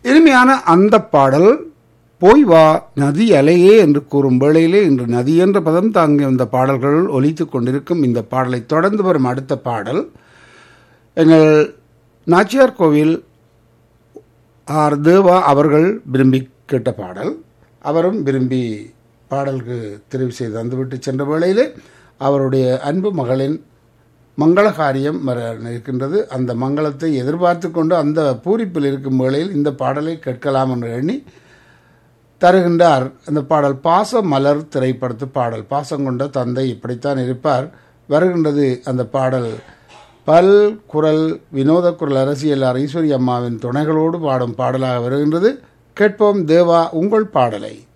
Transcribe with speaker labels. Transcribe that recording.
Speaker 1: இனிமையான அந்த பாடல் போய் வா நதி அலையே என்று கூறும் வேளையிலே இன்று நதி என்ற பதம் தாங்கிய இந்த பாடல்கள் ஒலித்துக் கொண்டிருக்கும் இந்த பாடலை தொடர்ந்து வரும் அடுத்த பாடல் எங்கள் நாச்சியார் கோவில் ஆர் தேவா அவர்கள் விரும்பி கேட்ட பாடல் அவரும் விரும்பி பாடலுக்கு தெரிவு செய்து தந்துவிட்டு சென்ற வேளையிலே அவருடைய அன்பு மகளின் மங்கள காரியம் வர இருக்கின்றது அந்த மங்களத்தை எதிர்பார்த்து கொண்டு அந்த பூரிப்பில் இருக்கும் வேளையில் இந்த பாடலை கேட்கலாம் என்று எண்ணி தருகின்றார் அந்த பாடல் பாச மலர் திரைப்படத்து பாடல் பாசம் கொண்ட தந்தை இப்படித்தான் இருப்பார் வருகின்றது அந்த பாடல் பல் குரல் வினோத குரல் அரசியல் ஈஸ்வரி அம்மாவின் துணைகளோடு பாடும் பாடலாக வருகின்றது கேட்போம் தேவா உங்கள் பாடலை